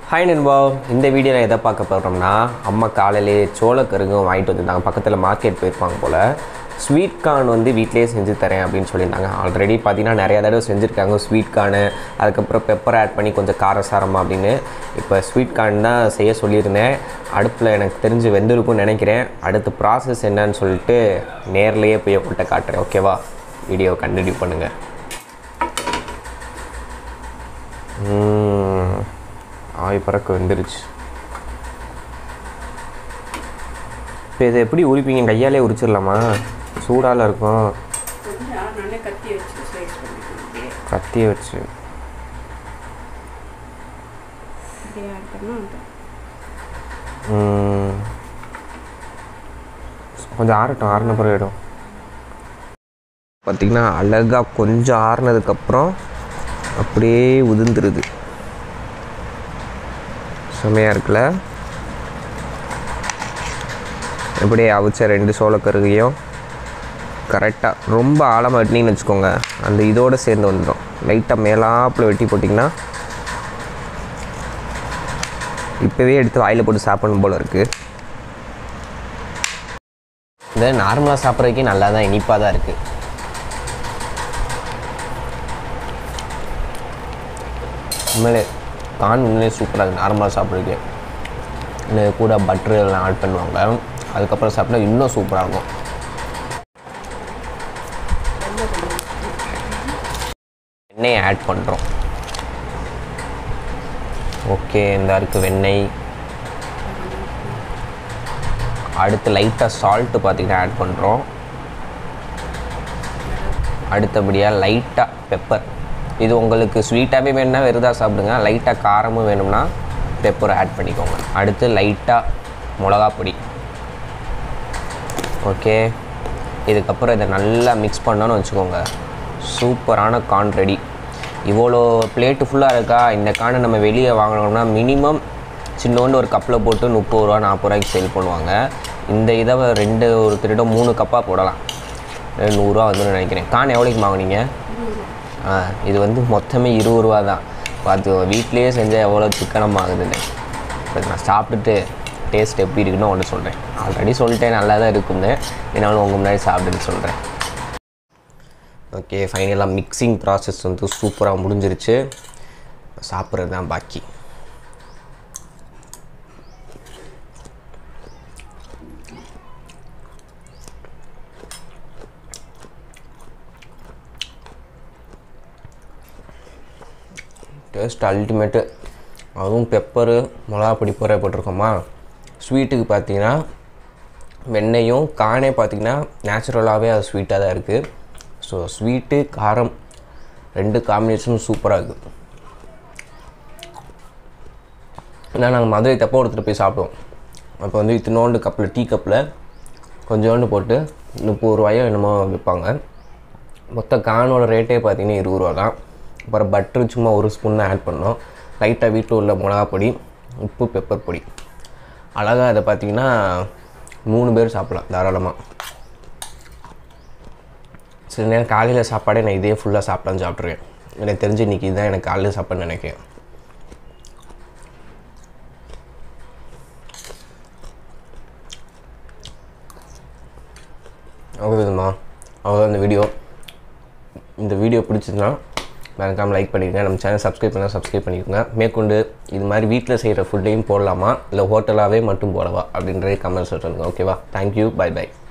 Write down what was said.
hi நண்பா இந்த வீடியோவில் எதை பார்க்க போகிறோம்னா அம்மா காலையிலே சோளக்கருங்கும் வாங்கிட்டு வந்திருந்தாங்க பக்கத்தில் மார்க்கெட் போயிருப்பாங்க போல் ஸ்வீட் கார்ன் வந்து வீட்டிலேயே செஞ்சு தரேன் அப்படின்னு சொல்லியிருந்தாங்க ஆல்ரெடி பார்த்தீங்கன்னா நிறையா தடவை செஞ்சுருக்காங்க ஸ்வீட் கார்னு அதுக்கப்புறம் பெப்பர் ஆட் பண்ணி கொஞ்சம் காரசாரமாக அப்படின்னு இப்போ ஸ்வீட் கார்ன் தான் செய்ய சொல்லியிருந்தேன் அடுப்பில் எனக்கு தெரிஞ்சு வெந்திருக்கும்னு நினைக்கிறேன் அடுத்த ப்ராசஸ் என்னன்னு சொல்லிட்டு நேர்லேயே போய் உங்கள்கிட்ட காட்டுறேன் ஓகேவா வீடியோ கண்டினியூ பண்ணுங்கள் ம், ஆய் பறக்க வந்துருச்சு இப்போ இதை எப்படி உரிப்பீங்க கையாலே உரிச்சிடலாமா சூடால இருக்கும் கொஞ்சம் நல்லா கத்தி வச்சு ஸ்லைஸ் பண்ணிக்கணும் அப்படியே கத்தியை வச்சு அப்படியே ஆட் பண்ணால் வந்து ம், கொஞ்சம் ஆறட்டும் ஆறின பிறகு இடும் பார்த்திங்கன்னா அழகாக கொஞ்சம் ஆறுனதுக்கப்புறம் அப்படியே உதிர்ந்துருது செமையாக இருக்குல்ல எப்படி அவிச்ச ரெண்டு சோளக்கருகையும் கரெக்டாக ரொம்ப ஆழமாக வெட்டினீங்கன்னு வச்சுக்கோங்க அந்த இதோடு சேர்ந்து வந்துடும் லைட்டாக மேலாப்பில் வெட்டி போட்டிங்கன்னா இப்போவே எடுத்து வாயில் போட்டு சாப்பிடணும் போல் இருக்குது இந்த நார்மலாக சாப்பிட்றதுக்கே நல்லா தான் இனிப்பாக தான் இருக்குது உண்மையிலே கான் உண்மையிலே சூப்பராக இருக்குது நார்மலாக சாப்பிட்றதுக்கு இல்லை கூட பட்ரு எல்லாம் ஆட் பண்ணுவாங்க அதுக்கப்புறம் சாப்பிட்டா இன்னும் சூப்பராக இருக்கும் எண்ணெயை ஆட் பண்ணுறோம் ஓகே இந்த இருக்குது வெண்ணெய் அடுத்து லைட்டாக சால்ட்டு பார்த்திங்கன்னா ஆட் பண்ணுறோம் அடுத்தபடியாக லைட்டாக பெப்பர் இது உங்களுக்கு ஸ்வீட்டாகவே வேணும்னா வெறுதா சாப்பிடுங்க லைட்டாக காரமும் வேணும்னா பெப்பர் ஆட் பண்ணிக்கோங்க அடுத்து லைட்டாக மிளகா பொடி ஓகே இதுக்கப்புறம் இதை நல்லா மிக்ஸ் பண்ணோன்னு வச்சுக்கோங்க சூப்பரான கார்ன் ரெடி இவ்வளோ பிளேட்டு ஃபுல்லாக இருக்கா இந்த கார்னை நம்ம வெளியே வாங்கினோம்னா மினிமம் சின்னோண்டு ஒரு கப்பில் போட்டு முப்பது ரூபா நாற்பது ரூபாய்க்கு சேல் பண்ணுவாங்க இந்த இதை ரெண்டு ஒரு திருட மூணு கப்பாக போடலாம் நூறுரூவா வந்துன்னு நினைக்கிறேன் கான் எவ்வளோக்கு வாங்குனீங்க ஆ இது வந்து மொத்தமே இருபது ரூபா தான் பார்த்து வீட்லேயே செஞ்சால் எவ்வளோ சிக்கனம் ஆகுதுன்னு இப்போ நான் சாப்பிட்டுட்டு டேஸ்ட் எப்படி இருக்குன்னு ஒன்று சொல்கிறேன் ஆல்ரெடி சொல்லிட்டேன் நல்லா தான் இருக்குன்னு என்னாலும் உங்கள் முன்னாடி சாப்பிட்டுன்னு சொல்கிறேன் ஓகே ஃபைனலாக மிக்சிங் ப்ராசஸ் வந்து சூப்பராக முடிஞ்சிருச்சு சாப்பிட்றது தான் பாக்கி டேஸ்ட் அல்டிமேட்டு அதுவும் பெப்பரு மிளகா பொடி போகிற போட்டிருக்கோமா ஸ்வீட்டுக்கு பார்த்தீங்கன்னா வெண்ணெயும் கானே பார்த்தீங்கன்னா நேச்சுரலாகவே அது ஸ்வீட்டாக தான் இருக்குது ஸோ ஸ்வீட்டு காரம் ரெண்டு காம்பினேஷனும் சூப்பராக இருக்குது ஏன்னா நாங்கள் மதுரை தப்போ எடுத்துகிட்டு போய் சாப்பிடுவோம் அப்போ வந்து இத்தினோண்டு கப்பில் டீ கப்பில் கொஞ்சோண்டு போட்டு முப்பது ரூபாயோ என்னமோ விற்பாங்க மொத்த கானோட ரேட்டே பார்த்தீங்கன்னா இருபது ரூபா தான் அப்புறம் பட்ரு சும்மா ஒரு ஸ்பூன் தான் ஆட் பண்ணோம் லைட்டாக வீட்டில் உள்ள மிளகா பொடி உப்பு பெப்பர் பொடி அழகாக அதை பார்த்தீங்கன்னா மூணு பேர் சாப்பிடலாம் தாராளமாக சில நேரம் காலையில் சாப்பாடே நான் இதே ஃபுல்லாக சாப்பிட்டான்னு சாப்பிட்ருவேன் எனக்கு தெரிஞ்சு இன்றைக்கி இதுதான் எனக்கு காலையில் சாப்பாடுன்னு நினைக்கிறேன் அவ்வளோதுமா அவ்வளோதான் இந்த வீடியோ இந்த வீடியோ பிடிச்சதுன்னா மறக்காமல் லைக் பண்ணிக்கங்க நம்ம சேனல் சப்ஸ்கிரைப் பண்ணால் சப்ஸ்கிரைப் பண்ணிக்கோங்க மேற்கொண்டு இது மாதிரி வீட்டில் செய்கிற ஃபுட்டையும் போடலாமா இல்லை ஹோட்டலாகவே மட்டும் போடவா அப்படின்றதே கமெண்ட்ஸ் சொல்லுங்கள் ஓகேவா தேங்க்யூ பை பை